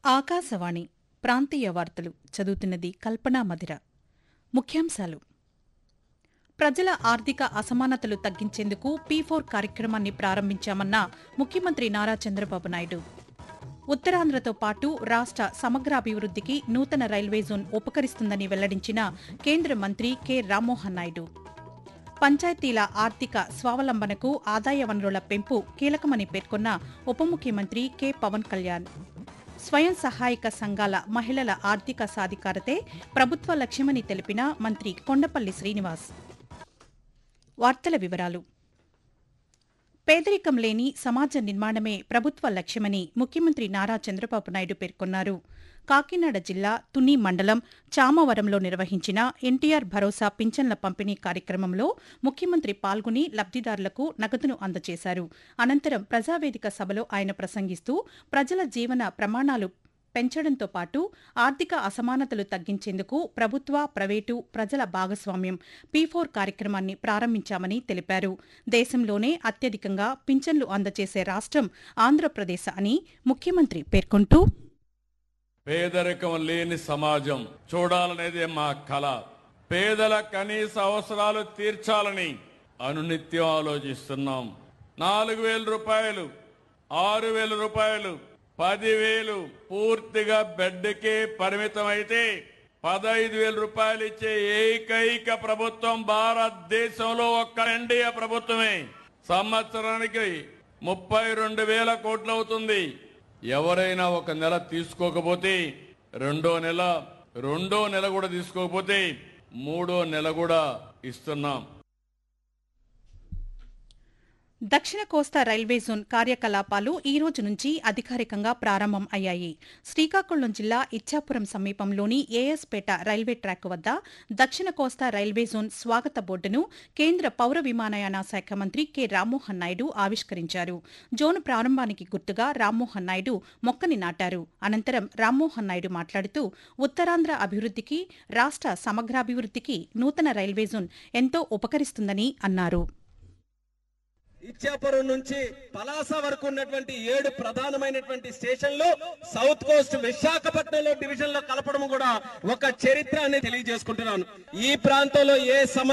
ఆకాశవాణి ప్రాంతీయ వార్తలు చదువుతున్నది కల్పనా మధిర ముఖ్యాంశాలు ప్రజల ఆర్థిక అసమానతలు తగ్గించేందుకు పీ ఫోర్ కార్యక్రమాన్ని ప్రారంభించామన్న ముఖ్యమంత్రి నారా చంద్రబాబు నాయుడు ఉత్తరాంధ్రతో పాటు రాష్ట సమగ్రాభివృద్ధికి నూతన రైల్వే జోన్ ఉపకరిస్తుందని వెల్లడించిన కేంద్ర మంత్రి కె రామ్మోహన్ నాయుడు పంచాయతీల ఆర్థిక స్వావలంబనకు ఆదాయ వనరుల పెంపు కీలకమని పేర్కొన్న ఉప ముఖ్యమంత్రి కె పవన్ కళ్యాణ్ స్వయం సహాయక సంఘాల మహిళల ఆర్థిక సాధికారతే ప్రభుత్వ లక్ష్యమని తెలిపిన మంత్రి కొండపల్లి శ్రీనివాస్ వార్తల వివరాలు పేదరికం లేని సమాజ నిర్మాణమే ప్రభుత్వ లక్ష్యమని ముఖ్యమంత్రి నారా చంద్రబాబు నాయుడు పేర్కొన్నారు కాకినాడ జిల్లా తుని మండలం చామవరంలో నిర్వహించిన ఎన్టీఆర్ భరోసా పింఛన్ల పంపిణీ కార్యక్రమంలో ముఖ్యమంత్రి పాల్గొని లబ్దిదారులకు నగదును అందజేశారు అనంతరం ప్రజావేదిక సభలో ఆయన ప్రసంగిస్తూ ప్రజల జీవన ప్రమాణాలు పెంచడంతో పాటు ఆర్థిక అసమానతలు తగ్గించేందుకు ప్రభుత్వ ప్రైవేటు ప్రజల భాగస్వామ్యం పీ ఫోర్ కార్యక్రమాన్ని ప్రారంభించామని తెలిపారు దేశంలోనే అత్యధికంగా పింఛన్లు అందజేసే రాష్ట్రం ఆంధ్రప్రదేశ్ అని ముఖ్యమంత్రి పేర్కొంటూ పేదరికం లేని సమాజం చూడాలనేదే మా కళ పేదల కనీస అవసరాలు తీర్చాలని అనునిత్యం ఆలోచిస్తున్నాం నాలుగు వేల రూపాయలు ఆరు వేల రూపాయలు పదివేలు పూర్తిగా బెడ్కే పరిమితం అయితే పదహైదు వేల రూపాయలు ఇచ్చే ఏకైక ప్రభుత్వం భారతదేశంలో ఒక్క ఎన్డీఏ ప్రభుత్వమే సంవత్సరానికి ముప్పై రెండు వేల కోట్లు అవుతుంది ఎవరైనా ఒక నెల తీసుకోకపోతే రెండో నెల రెండో నెల కూడా తీసుకోకపోతే మూడో నెల కూడా ఇస్తున్నాం దక్షిణ కోస్తా రైల్వే జోన్ కార్యకలాపాలు ఈ రోజు నుంచి అధికారికంగా ప్రారంభం అయ్యాయి శ్రీకాకుళం జిల్లా ఇచ్చాపురం సమీపంలోని ఏఎస్పేట రైల్వే ట్రాక్ వద్ద దక్షిణ కోస్తా రైల్వే జోన్ స్వాగత బోర్డును కేంద్ర పౌర విమానయాన శాఖ మంత్రి కె రామ్మోహన్ నాయుడు ఆవిష్కరించారు జోన్ ప్రారంభానికి గుర్తుగా రామ్మోహన్ నాయుడు మొక్కని నాటారు అనంతరం రామ్మోహన్ నాయుడు మాట్లాడుతూ ఉత్తరాంధ్ర అభివృద్ధికి రాష్ట సమగ్రాభివృద్ధికి నూతన రైల్వే జోన్ ఎంతో ఉపకరిస్తుందని అన్నారు ఇచ్చాపురం నుంచి పలాస వరకు ఉన్నటువంటి ఏడు ప్రధానమైనటువంటి స్టేషన్లు సౌత్ కోస్ట్ విశాఖపట్నంలో డివిజన్ లో కలపడం కూడా ఒక చరిత్ర అని తెలియజేసుకుంటున్నాను ఈ ప్రాంతంలో ఏ సమస్య